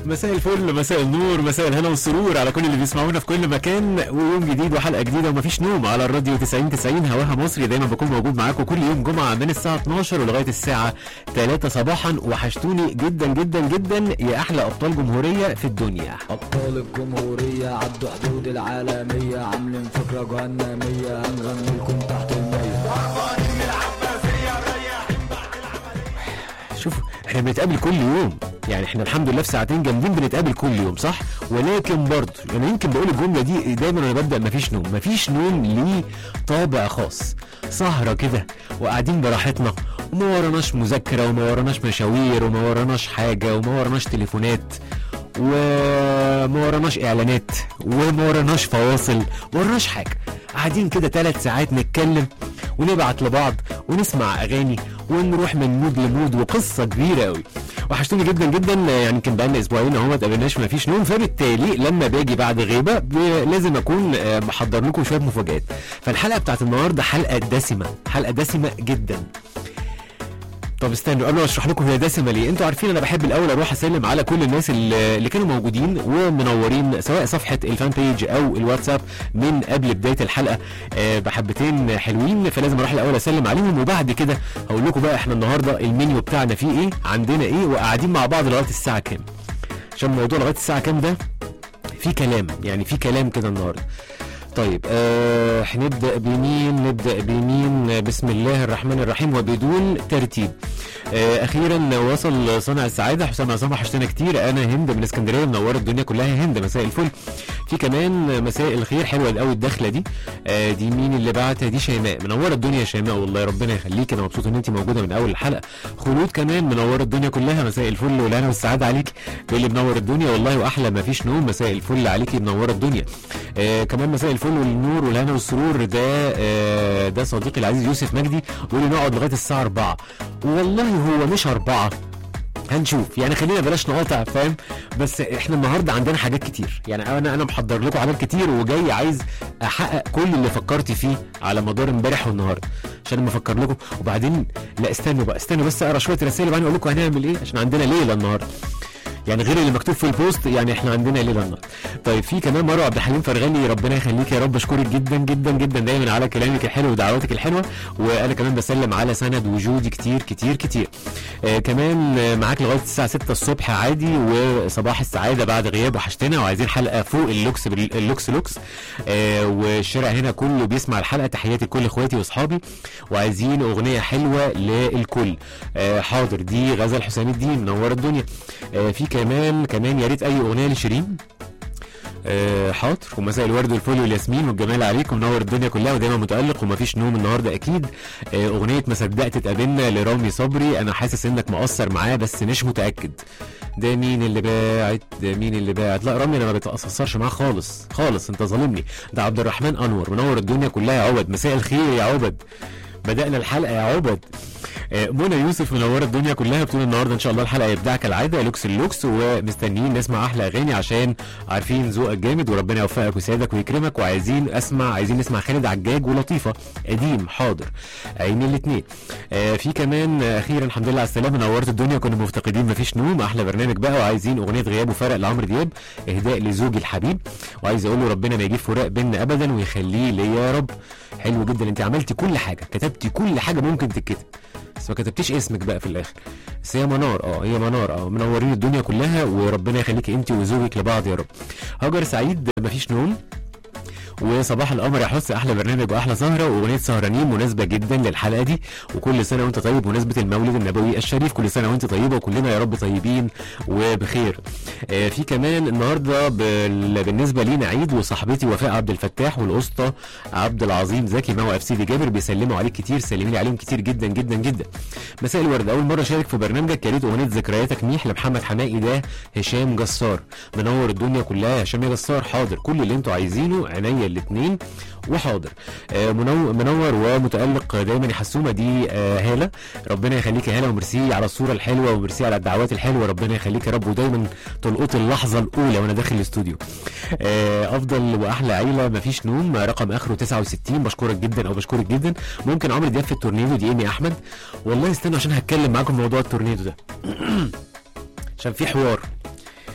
مساء الفل مساء النور مساء الهنا والسرور على كل اللي بيسمعونا في كل مكان ويوم جديد وحلقه جديده ومفيش نوم على الراديو 90 90 هواها مصري دايما بكون موجود معاكم كل يوم جمعه من الساعه 12 ولغايه الساعه 3 صباحا وحشتوني جدا جدا جدا يا احلى ابطال جمهوريه في الدنيا أبطال الجمهورية عدوا حدود العالمية عاملين فكرة جهنمية هنغني لكم تحت المية شوف احنا بنتقابل كل يوم يعني احنا الحمد لله في ساعتين جامدين بنتقابل كل يوم صح ولكن برضه انا يمكن بقول الجمله دي دايما وانا ببدا مفيش نوم مفيش نوم ليه طابع خاص سهره كده وقاعدين براحتنا وما وراناش مذاكره وما وراناش مشاوير وما وراناش حاجه وما وراناش تليفونات وما وراناش اعلانات وما وراناش فواصل ما وراناش حاجه قاعدين كده ثلاث ساعات نتكلم ونبعت لبعض ونسمع اغاني ونروح من مود لمود وقصه كبيره قوي وحشتوني جدا جدا يعني يمكن بقالنا اسبوعين اهو ما اتقابلناش ما فيش نوم فبالتالي لما باجي بعد غيبه ب- لازم اكون آه، محضر لكم شويه مفاجات فالحلقه بتاعت النهارده حلقه دسمه حلقه دسمه جدا طب استنوا قبل ما اشرح لكم هي دسمه ليه انتوا عارفين انا بحب الاول اروح اسلم على كل الناس اللي اللي كانوا موجودين ومنورين سواء صفحه الفان بيج او الواتساب من قبل بدايه الحلقه آه، بحبتين حلوين فلازم اروح الاول اسلم عليهم وبعد كده هقول لكم بقى احنا النهارده المنيو بتاعنا فيه ايه عندنا ايه وقاعدين مع بعض لغايه الساعه كام عشان الموضوع لغايه الساعه كام ده في كلام يعني في كلام كده النهارده طيب آه هنبدا بمين نبدا بمين بسم الله الرحمن الرحيم وبدون ترتيب آه اخيرا وصل صانع السعاده حسام عصام وحشتنا كتير انا هند من اسكندريه منوره الدنيا كلها يا هند مساء الفل في كمان مساء الخير حلوه قوي الدخله دي آه دي مين اللي بعتها دي شيماء منوره الدنيا يا شيماء والله ربنا يخليك انا مبسوط ان انت موجوده من اول الحلقه خلود كمان منوره الدنيا كلها مساء الفل والهنا والسعاده عليك اللي منور الدنيا والله واحلى ما فيش نوم مساء الفل عليكي منوره الدنيا آه كمان مساء الفل والنور والهنا والسرور ده آه ده صديقي العزيز يوسف مجدي بيقول لي نقعد لغايه الساعه 4 والله هو مش 4 هنشوف يعني خلينا بلاش نقاطع فاهم بس احنا النهارده عندنا حاجات كتير يعني انا انا محضر لكم حاجات كتير وجاي عايز احقق كل اللي فكرت فيه على مدار امبارح والنهارده عشان لما افكر لكم وبعدين لا استنوا بقى استنوا بس اقرا شويه رسائل وبعدين اقول لكم هنعمل ايه عشان عندنا ليله النهارده يعني غير اللي مكتوب في البوست يعني احنا عندنا ليله النهارده طيب في كمان مروه عبد الحليم فرغلي ربنا يخليك يا رب اشكرك جدا جدا جدا دايما على كلامك الحلو ودعواتك الحلوه وانا كمان بسلم على سند وجودي كتير كتير كتير آه كمان آه، معاك لغايه الساعه 6 الصبح عادي وصباح السعاده بعد غياب وحشتنا وعايزين حلقه فوق اللوكس بال- اللوكس لوكس آه والشارع هنا كله بيسمع الحلقه تحياتي لكل اخواتي واصحابي وعايزين اغنيه حلوه للكل آه حاضر دي غزل حسام الدين منور الدنيا آه في كمان كمان يا ريت اي اغنيه لشيرين آه حاضر ومساء الورد والفل والياسمين والجمال عليكم منور الدنيا كلها ودايما متالق ومفيش نوم النهارده اكيد آه اغنيه ما صدقت اتقابلنا لرامي صبري انا حاسس انك مقصر معاه بس مش متاكد ده مين اللي باعت ده مين اللي باعت لا رامي انا ما بتاثرش معاه خالص خالص انت ظالمني ده عبد الرحمن انور منور الدنيا كلها يا عبد مساء الخير يا عبد بدأنا الحلقة يا عبد آه، منى يوسف منوره الدنيا كلها بتقول النهارده ان شاء الله الحلقه يبدع كالعاده لوكس اللوكس ومستنيين نسمع احلى اغاني عشان عارفين ذوقك جامد وربنا يوفقك ويسعدك ويكرمك وعايزين اسمع عايزين نسمع خالد عجاج ولطيفه قديم حاضر عين الاثنين آه في كمان آه، اخيرا الحمد لله على السلامه نورت الدنيا كنا مفتقدين مفيش نوم احلى برنامج بقى وعايزين اغنيه غياب وفرق لعمرو دياب اهداء لزوجي الحبيب وعايز اقول له ربنا ما يجيب فراق بينا ابدا ويخليه ليا يا رب حلو جدا انت عملتي كل حاجه كتبتي كل حاجه ممكن تتكتب بس ما كتبتيش اسمك بقى في الاخر بس هي منار اه هي منار اه منورين الدنيا كلها وربنا يخليكي انت وزوجك لبعض يا رب هاجر سعيد مفيش نوم وصباح القمر يا حس احلى برنامج واحلى سهره واغنيه سهرانين مناسبه جدا للحلقه دي وكل سنه وانت طيب بمناسبه المولد النبوي الشريف كل سنه وانت طيبه وكلنا يا رب طيبين وبخير آه في كمان النهارده بال- بالنسبه لينا عيد وصاحبتي وفاء عبد الفتاح والاسطى عبد العظيم زكي موقف سيدي جابر بيسلموا عليك كتير سلمي لي عليهم كتير جدا جدا جدا مساء الورد اول مره اشارك في برنامجك يا ريت اغنيه ذكرياتك ميح لمحمد حمائي ده هشام جسار منور الدنيا كلها يا هشام يا جسار حاضر كل اللي انتوا عايزينه عينيا الاثنين وحاضر آه منو- منور ومتالق دايما يا حسومه دي آه هاله ربنا يخليك يا هاله وميرسي على الصوره الحلوه وميرسي على الدعوات الحلوه ربنا يخليك يا رب ودايما تلقط اللحظه الاولى وانا داخل الاستوديو آه افضل واحلى عيله مفيش نوم رقم اخره 69 بشكرك جدا او بشكرك جدا ممكن عمرو دياب في التورنيدو دي ايمي احمد والله استنوا عشان هتكلم معاكم في موضوع التورنيدو ده عشان في حوار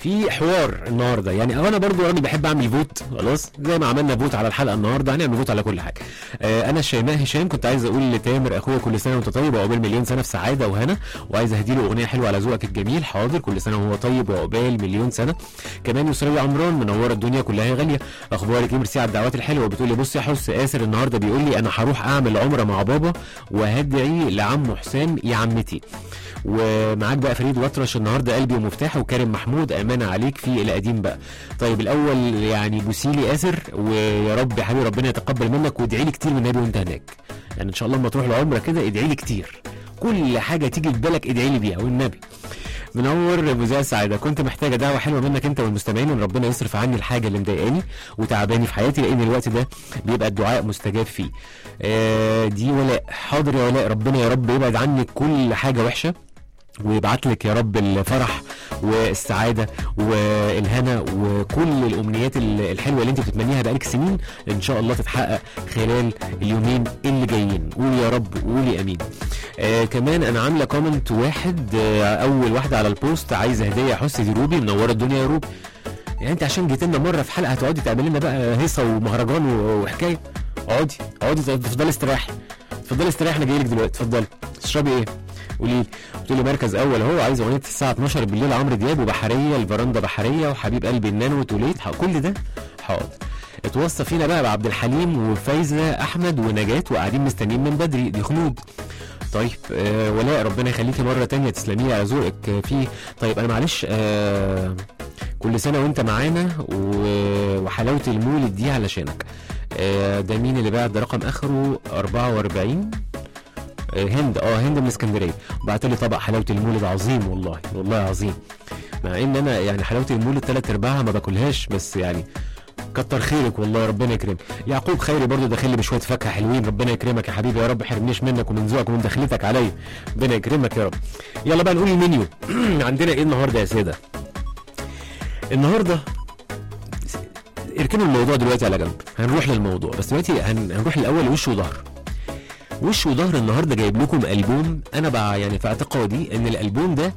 في حوار النهارده يعني انا برضو راجل بحب اعمل فوت خلاص زي ما عملنا فوت على الحلقه النهارده هنعمل فوت على كل حاجه آه انا شيماء هشام كنت عايز اقول لتامر اخويا كل سنه وانت طيب وعقبال مليون سنه في سعاده وهنا وعايز اهدي له اغنيه حلوه على ذوقك الجميل حاضر كل سنه وهو طيب وعقبال مليون سنه كمان يسرية عمران منوره الدنيا كلها يا غاليه اخبارك ايه ميرسي على الدعوات الحلوه بتقول لي بص يا حس اسر النهارده بيقول لي انا هروح اعمل عمره مع بابا وهدعي لعمه حسام يا عمتي ومعاك بقى فريد وطرش النهارده قلبي ومفتاح وكريم محمود امانه عليك في القديم بقى طيب الاول يعني بوسيلي اسر ويا رب يا حبيبي ربنا يتقبل منك وادعي لي كتير من النبي وانت هناك يعني ان شاء الله لما تروح العمره كده ادعي لي كتير كل حاجه تيجي في بالك ادعي لي بيها والنبي منور مذيع سعيدة كنت محتاجة دعوة حلوة منك انت والمستمعين ان ربنا يصرف عني الحاجة اللي مضايقاني وتعباني في حياتي لان الوقت ده بيبقى الدعاء مستجاب فيه آه دي ولاء حاضر يا ولاء ربنا يا رب يبعد عنك كل حاجة وحشة ويبعت لك يا رب الفرح والسعاده والهنا وكل الامنيات ال- الحلوه اللي انت بتتمنيها بقالك سنين ان شاء الله تتحقق خلال اليومين اللي جايين قولي يا رب قولي امين آه كمان انا عامله كومنت واحد آه اول واحده على البوست عايزه هديه يا حسن دي روبي منوره الدنيا يا روبي يعني انت عشان جيت لنا مره في حلقه هتقعدي تعملي لنا بقى هيصه ومهرجان و- وحكايه اقعدي اقعدي تفضلي استريحي اتفضلي استريحي انا جاي لك دلوقتي اتفضلي تشربي ايه قولي لي قلت لي مركز اول اهو عايز اغنيه الساعه 12 بالليل عمرو دياب وبحريه الفرندا بحريه وحبيب قلبي النانو وتوليت ح- كل ده حاضر اتوصى فينا بقى بعبد الحليم وفايزه احمد ونجاه وقاعدين مستنيين من بدري دي خلود طيب آه ولاء ربنا يخليكي مره تانية تسلمي لي على ذوقك آه، في طيب انا معلش آه كل سنه وانت معانا و- وحلاوه المولد دي علشانك آه ده مين اللي بعد ده رقم اخره 44 آه، هند اه هند من اسكندريه بعت لي طبق حلاوه المولد عظيم والله والله عظيم مع ان انا يعني حلاوه المولد ثلاث ارباعها ما باكلهاش بس يعني كتر خيرك والله ربنا يكرمك يعقوب خيري برضو داخل لي بشويه فاكهه حلوين ربنا يكرمك يا حبيبي يا رب حرمنيش منك ومن ذوقك ومن دخلتك عليا ربنا يكرمك يا رب يلا بقى نقول المنيو عندنا ايه النهارده يا ساده النهارده اركنوا الموضوع دلوقتي على جنب هنروح للموضوع بس دلوقتي هن... هنروح الاول وش وظهر وش وظهر النهارده جايب لكم البوم انا بقى يعني في اعتقادي ان الالبوم ده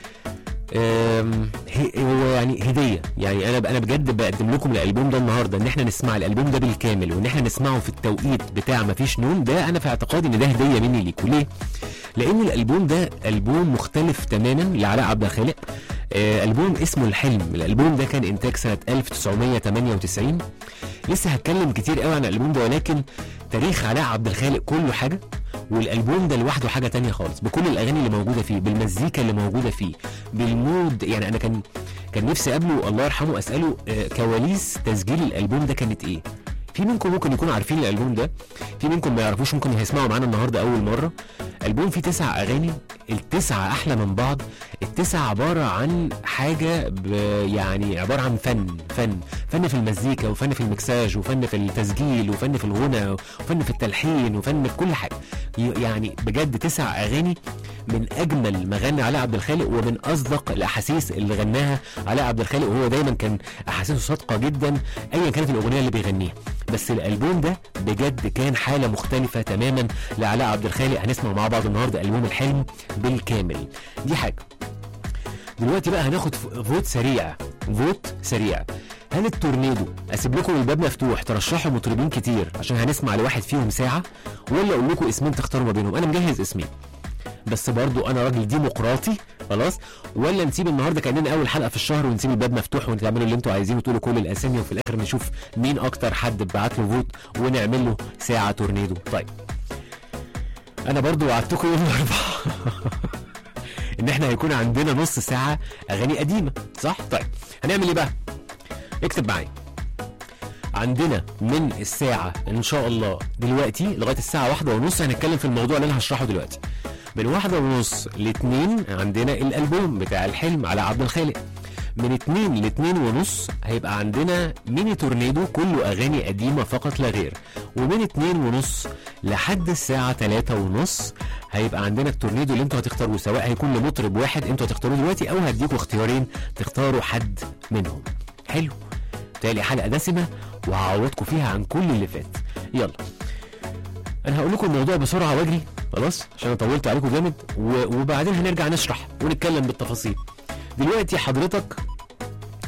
آم، هي- هو يعني هديه يعني انا انا بجد بقدم لكم الالبوم ده النهارده ان احنا نسمع الالبوم ده بالكامل وان احنا نسمعه في التوقيت بتاع مفيش نوم ده انا في اعتقادي ان ده هديه مني ليكوا ليه؟ لان الالبوم ده البوم مختلف تماما لعلاء عبد الخالق آه البوم اسمه الحلم الالبوم ده كان انتاج سنه 1998 لسه هتكلم كتير قوي عن الالبوم ده ولكن تاريخ علاء عبد الخالق كله حاجه والالبوم ده لوحده حاجه تانية خالص بكل الاغاني اللي موجوده فيه بالمزيكا اللي موجوده فيه بالمود يعني انا كان كان نفسي اقابله الله يرحمه اساله آه، كواليس تسجيل الالبوم ده كانت ايه في منكم ممكن يكونوا عارفين الالبوم ده في منكم ما يعرفوش ممكن هيسمعوا معانا النهارده اول مره البوم فيه تسع اغاني التسعه احلى من بعض التسعه عباره عن حاجه ب يعني عباره عن فن فن فن في المزيكا وفن في المكساج وفن في التسجيل وفن في الغنى وفن في التلحين وفن في كل حاجه ي- يعني بجد تسع اغاني من اجمل ما غنى علاء عبد الخالق ومن اصدق الاحاسيس اللي غناها علاء عبد الخالق وهو دايما كان احاسيسه صادقه جدا ايا كانت الاغنيه اللي بيغنيها بس الالبوم ده بجد كان حاله مختلفه تماما لعلاء عبد الخالق هنسمع مع بعض النهارده البوم الحلم بالكامل دي حاجه دلوقتي بقى هناخد ف- فوت سريع فوت سريع هل التورنيدو اسيب لكم الباب مفتوح ترشحوا مطربين كتير عشان هنسمع لواحد فيهم ساعه ولا اقول لكم اسمين تختاروا ما بينهم انا مجهز اسمين بس برضو انا راجل ديمقراطي خلاص ولا نسيب النهارده كاننا اول حلقه في الشهر ونسيب الباب مفتوح وتعملوا اللي انتوا عايزينه وتقولوا كل الاسامي وفي الاخر نشوف مين اكتر حد بعت له فوت ونعمل له ساعه تورنيدو طيب انا برضو وعدتكم يوم الاربعاء ان احنا هيكون عندنا نص ساعه اغاني قديمه صح طيب هنعمل ايه بقى اكتب معايا عندنا من الساعة إن شاء الله دلوقتي لغاية الساعة واحدة ونص هنتكلم في الموضوع اللي أنا هشرحه دلوقتي من واحدة ونص لاتنين عندنا الألبوم بتاع الحلم على عبد الخالق من اتنين لاتنين ونص هيبقى عندنا ميني تورنيدو كله أغاني قديمة فقط لا غير ومن اتنين ونص لحد الساعة تلاتة ونص هيبقى عندنا التورنيدو اللي انتوا هتختاروه سواء هيكون لمطرب واحد انتوا هتختاروه دلوقتي أو هديكوا اختيارين تختاروا حد منهم حلو تالي حلقة دسمة وهعوضكم فيها عن كل اللي فات يلا انا هقول لكم الموضوع بسرعه واجري خلاص عشان انا طولت عليكم جامد و- وبعدين هنرجع نشرح ونتكلم بالتفاصيل دلوقتي حضرتك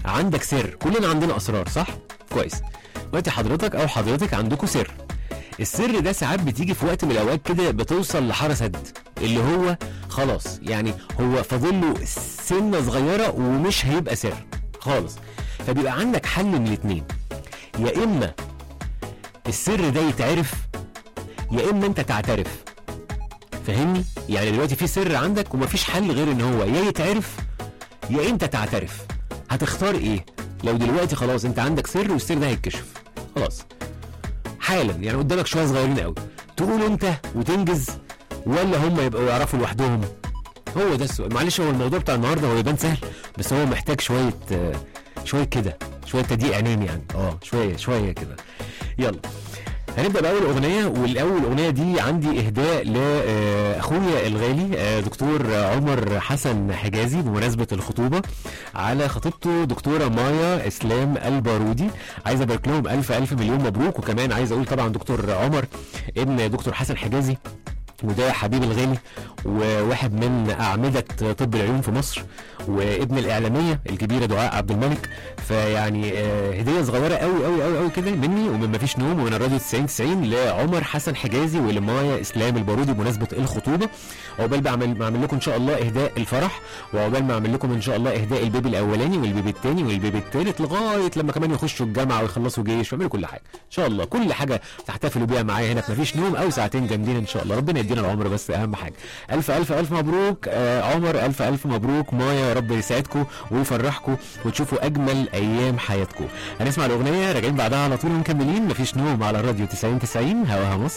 عندك سر كلنا عندنا اسرار صح كويس دلوقتي حضرتك او حضرتك عندكم سر السر ده ساعات بتيجي في وقت من الاوقات كده بتوصل لحاره سد اللي هو خلاص يعني هو فاضل له سنه صغيره ومش هيبقى سر خالص فبيبقى عندك حل من الاتنين يا اما السر ده يتعرف يا اما انت تعترف فاهمني يعني دلوقتي في سر عندك ومفيش حل غير ان هو يا يتعرف يا انت تعترف هتختار ايه لو دلوقتي خلاص انت عندك سر والسر ده هيتكشف خلاص حالا يعني قدامك شويه صغيرين قوي تقول انت وتنجز ولا هم يبقوا يعرفوا لوحدهم هو ده السؤال معلش هو الموضوع بتاع النهارده هو يبان سهل بس هو محتاج شويه آه، شويه كده شويه تضييق عينين يعني اه شويه شويه كده يلا هنبدا باول اغنيه والاول اغنيه دي عندي اهداء لاخويا الغالي آه، دكتور عمر حسن حجازي بمناسبه الخطوبه على خطيبته دكتوره مايا اسلام البارودي عايز ابارك لهم الف الف مليون مبروك وكمان عايز اقول طبعا دكتور عمر ابن دكتور حسن حجازي وده حبيب الغالي وواحد من أعمدة طب العيون في مصر وابن الإعلامية الكبيرة دعاء عبد الملك فيعني آه، هدية صغيرة قوي قوي قوي قوي كده مني ومن مفيش نوم ومن الراديو 90 90 لعمر حسن حجازي ولمايا إسلام البارودي بمناسبة الخطوبة عقبال بعمل بعمل لكم إن شاء الله إهداء الفرح وعقبال ما أعمل لكم إن شاء الله إهداء البيبي الأولاني والبيبي الثاني والبيبي الثالث لغاية لما كمان يخشوا الجامعة ويخلصوا جيش ويعملوا كل حاجة إن شاء الله كل حاجة تحتفلوا بيها معايا هنا في مفيش نوم أو ساعتين جامدين إن شاء الله ربنا يدينا العمر بس أهم حاجة ألف ألف ألف مبروك آه عمر ألف ألف مبروك مايا يا رب يسعدكم ويفرحكم وتشوفوا أجمل أيام حياتكم هنسمع الأغنية راجعين بعدها على طول ومكملين مفيش نوم على الراديو 90 90 هواها مصر